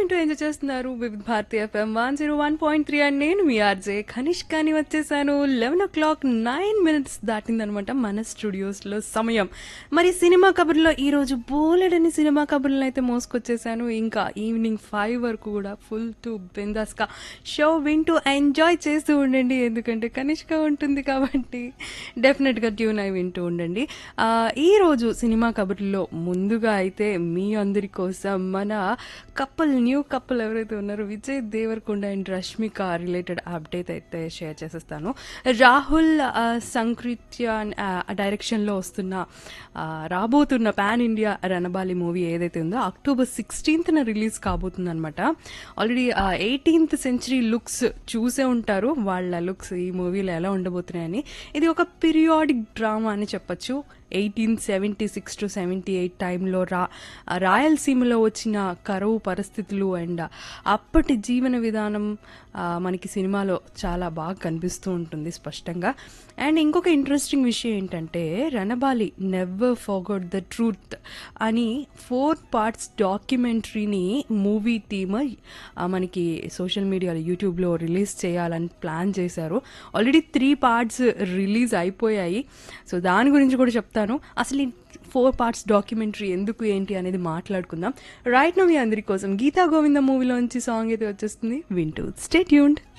వింటూ ఎంజాయ్ చేస్తున్నారు Vividh Bharati FM one zero one point three and నేను మీ ఆర్జే కనిష్కాని వచ్చేసాను eleven o'clock nine minutes దాటిందనమాట మన స్టూడియోస్లో సమయం మరి సినిమా కబుర్లో ఈరోజు బోలెడని సినిమా కబుర్లను అయితే మోసుకొచ్చేసాను ఇంకా ఈవినింగ్ ఫైవ్ వరకు కూడా ఫుల్ టు బెందాస్గా షో వింటూ ఎంజాయ్ చేస్తూ ఉండండి ఎందుకంటే కనిష్క ఉంటుంది కాబట్టి డెఫినెట్గా ట్యూన్ అయి వింటూ ఉండండి ఆ, ఈ రోజు సినిమా కబుర్లో ముందుగా అయితే మీ అందరి కోసం మన కపుల్ న్యూ కపుల్ ఎవరైతే ఉన్నారో Vijay Deverakonda and Rashmika related update అయితే షేర్ చేసేస్తాను రాహుల్ ఆ, సంకృత్య ఆ, డైరెక్షన్లో వస్తున్న ఆ, రాబోతున్న పాన్ ఇండియా రణబాలి మూవీ ఏదైతే ఉందో అక్టోబర్ సిక్స్టీన్త్న రిలీజ్ కాబోతుంది అనమాట ఆల్రెడీ ఎయిటీన్త్ సెంచరీ లుక్స్ చూసే ఉంటారు వాళ్ళ లుక్స్ ఈ మూవీలో ఎలా ఉండబోతున్నాయని ఇది ఒక పీరియాడిక్ డ్రామా అని చెప్పొచ్చు eighteen seventy six to seventy eight టైంలో రా రాయలసీమలో వచ్చిన కరువు పరిస్థితులు అండ్ అప్పటి జీవన విధానం ఆ, మనకి సినిమాలో చాలా బాగా కనిపిస్తూ ఉంటుంది స్పష్టంగా అండ్ ఇంకొక ఇంట్రెస్టింగ్ విషయం ఏంటంటే Ranabaali never forgot the truth అని ఫోర్ పార్ట్స్ డాక్యుమెంటరీని మూవీ టీమ్ మనకి సోషల్ మీడియాలో యూట్యూబ్లో రిలీజ్ చేయాలని ప్లాన్ చేశారు ఆల్రెడీ త్రీ పార్ట్స్ రిలీజ్ అయిపోయాయి సో దాని గురించి కూడా చెప్తాను అసలు ఈ ఫోర్ పార్ట్స్ డాక్యుమెంటరీ ఎందుకు ఏంటి అనేది మాట్లాడుకుందాం రైట్ నో మీ అందరి కోసం గీతా గోవింద మూవీలోంచి సాంగ్ అయితే వచ్చేస్తుంది వింటూ స్టే ట్యూన్డ్